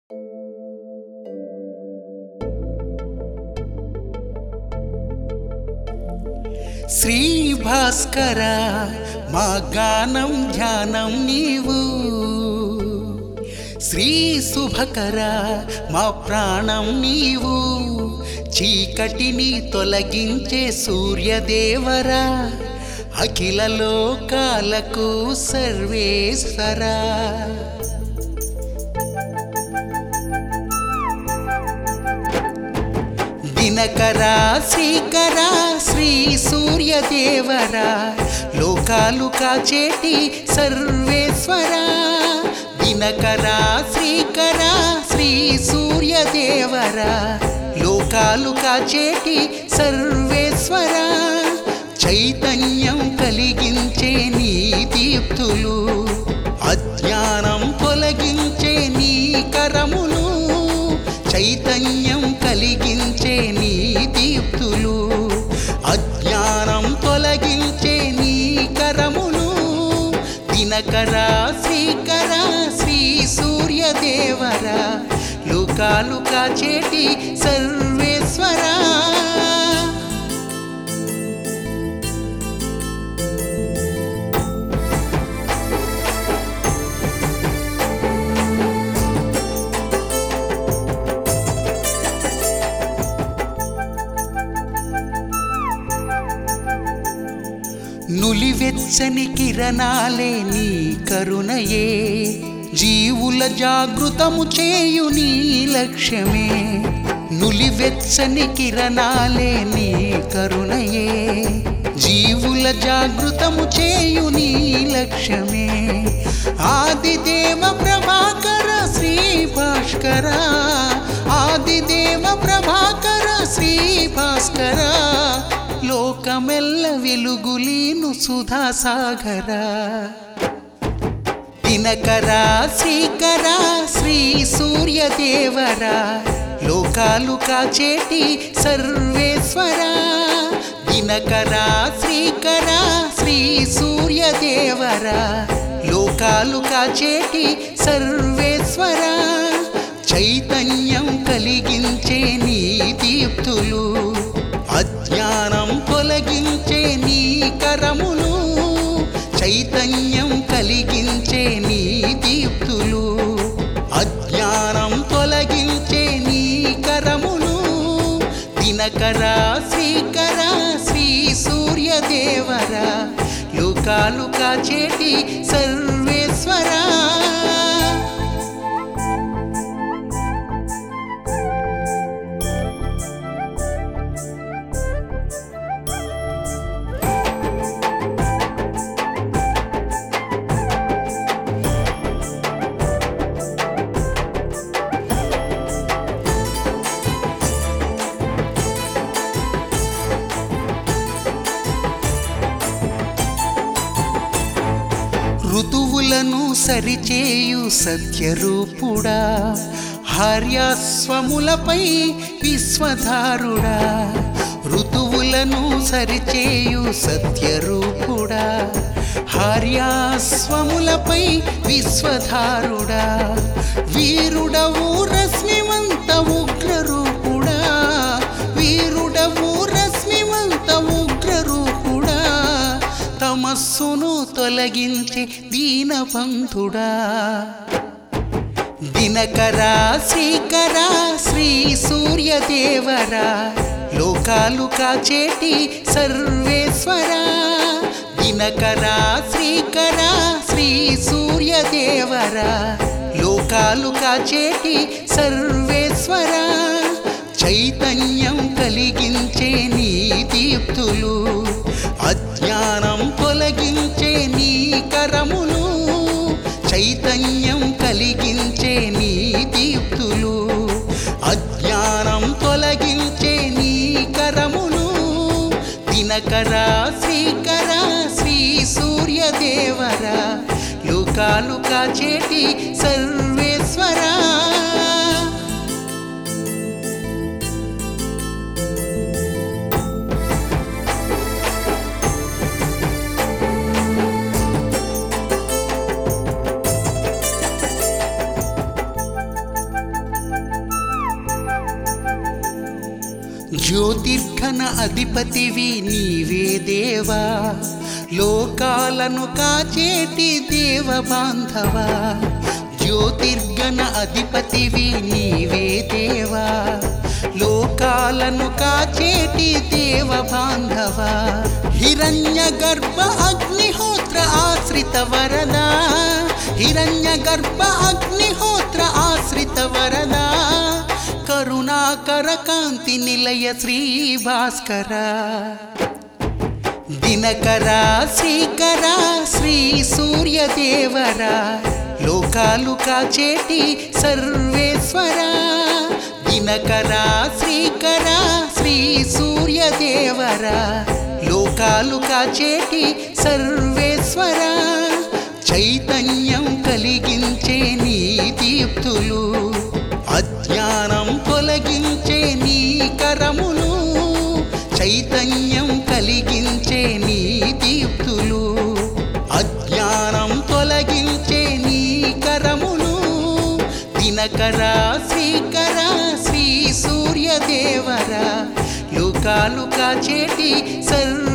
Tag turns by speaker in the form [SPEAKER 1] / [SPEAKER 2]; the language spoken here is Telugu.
[SPEAKER 1] శ్రీ భాస్కర మా గానం ధ్యానం నీవు శ్రీ శుభకర మా ప్రాణం నీవు చీకటిని తొలగించే సూర్యదేవరా అఖిల లోకాలకు సర్వేశ్వరా దినకరా శ్రీకరా శ్రీ సూర్యదేవరా లోకాలు కాచేటి సర్వేశ్వరా దినకరా శ్రీకరా శ్రీ సూర్యదేవరా లోకాలు కాచేటి సర్వేశ్వరా చైతన్యం కలిగించే నీ దీప్తులు అజ్ఞానం తొలగించే నీ కరములు చైతన్యం కలిగించే నీ దీప్తులు అజ్ఞానం తొలగించే నీ కరములు దినకరా శ్రీకర శ్రీ సూర్యదేవరా లోకాలు కాచేటి సర్వేశ్వరా నులివెచ్చని కిరణాలే నీ కరుణయే జీవుల జాగృతము చేయు నీ లక్ష్యమే నులివెచ్చని కిరణాలే నీ కరుణయే జీవుల జాగృతము చేయు నీ లక్ష్యమే ఆదిదేవ ప్రభాకర శ్రీ భాస్కర ఆదిదేవ ప్రభాకర శ్రీ భాస్కర లోకమెల్ల వెలుగులీను సుధా సాగరా దినకరా శ్రీకరా శ్రీ సూర్యదేవరా లోకాలు కాచేటి సర్వేశ్వరా దినకరా శ్రీకరా శ్రీ సూర్యదేవరా లోకాలు కాచేటి సర్వేశ్వరా చైతన్యం కలిగించే నీ దీప్తులు అజ్ఞానం తొలగించే నీ కరములు చైతన్యం కలిగించే నీ దీప్తులు అజ్ఞానం తొలగించే నీ కరములు దినకరా శ్రీకర శ్రీ సూర్యదేవరా లోకాలు కాచేటి సర్వేశ్వరా ఋతువులను సరిచేయు సత్యరూపుడా హార్యాస్వములపై విశ్వధారుడా ఋతువులను సరిచేయు సత్యరూపుడా హార్యాస్వములపై విశ్వధారుడా వీరుడవు రశ్మివంత ఉగ్రరూపుడా వీరుడవు రశ్మివంత ఉగ్రరూపుడా తమస్సును తొలగించే దీనబంధుడా దినకరా శ్రీకరా శ్రీ సూర్యదేవరా లోకాలు కాచేటి సర్వేశ్వరా దినకరా శ్రీకరా శ్రీ సూర్యదేవరా లోకాలు కాచేటి సర్వేశ్వరా చైతన్యం కలిగించే నీ దీప్తులు అజ్ఞానం తొలగించే నీ కరములు చైతన్యం కలిగించే నీ దీప్తులు అజ్ఞానం తొలగించే నీ కరములు దినకరా శ్రీకరా శ్రీ సూర్యదేవరా లోకాలు కాచేటి సర్వేశ్వరా జ్యోతిర్ఘన అధిపతివి నీవే దేవా లోకాలను కాచేటి దేవ బాంధవా జ్యోతిర్ఘన అధిపతివి నీవే దేవా లోకాలను కాచేటి దేవ బాంధవా హిరణ్య గర్భ అగ్నిహోత్ర ఆశ్రిత వరదా హిరణ్య గర్భ అగ్నిహోత్ర ఆశ్రిత వరదా కరుణాకర కాంతి నిలయ శ్రీ భాస్కర దినకర శ్రీకర శ్రీ సూర్యదేవర లోకాలు కాచేటి సర్వేశ్వర దినకర శ్రీకర శ్రీ సూర్యదేవర లోకాలు కాచేటి సర్వేశ్వర చైతన్యం కలిగించే నీ దీప్తులు అజ్ఞానం తొలగించే నీ కరములు చైతన్యం కలిగించే నీ దీప్తులు అజ్ఞానం తొలగించే నీ కరములు దినకర శ్రీకర శ్రీ సూర్యదేవర లోకాలు కాచేటి సర్వ